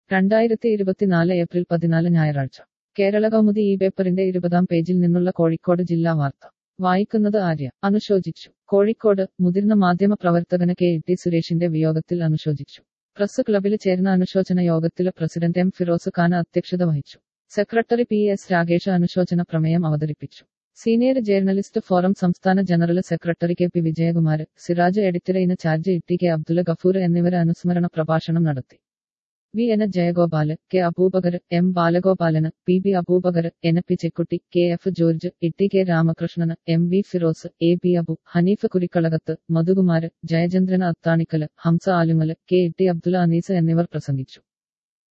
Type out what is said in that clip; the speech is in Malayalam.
രണ്ടായിരത്തി ഇരുപത്തിനാല് ഏപ്രിൽ പതിനാല് ഞായറാഴ്ച കേരള കൗമുദി ഈ പേപ്പറിന്റെ ഇരുപതാം പേജിൽ നിന്നുള്ള കോഴിക്കോട് ജില്ലാ വാർത്ത വായിക്കുന്നത് ആര്യ അനുശോചിച്ചു കോഴിക്കോട് മുതിർന്ന മാധ്യമ പ്രവർത്തകന് കെ ടി സുരേഷിന്റെ വിയോഗത്തിൽ അനുശോചിച്ചു പ്രസ് ക്ലബിൽ ചേർന്ന അനുശോചന യോഗത്തിൽ പ്രസിഡന്റ് എം ഫിറോസ് ഖാൻ അധ്യക്ഷത വഹിച്ചു സെക്രട്ടറി പി എസ് രാകേഷ് അനുശോചന പ്രമേയം അവതരിപ്പിച്ചു സീനിയർ ജേർണലിസ്റ്റ് ഫോറം സംസ്ഥാന general secretary K P Vijayakumar Siraj editor in charge E T K Abdul Gafoor എന്നിവർ അനുസ്മരണ പ്രഭാഷണം നടത്തി V N Jayagopal K Abubakar M Balagopalan P B Abubakar N P Chekkutty K F George Itty K Ramakrishnan M V Firoz A P Abu Haneef Kurikkalakath Madhukumar Jayachandran Athanikkal Hamsa Alungal K T Abdul Anees എന്നിവർ പ്രസംഗിച്ചു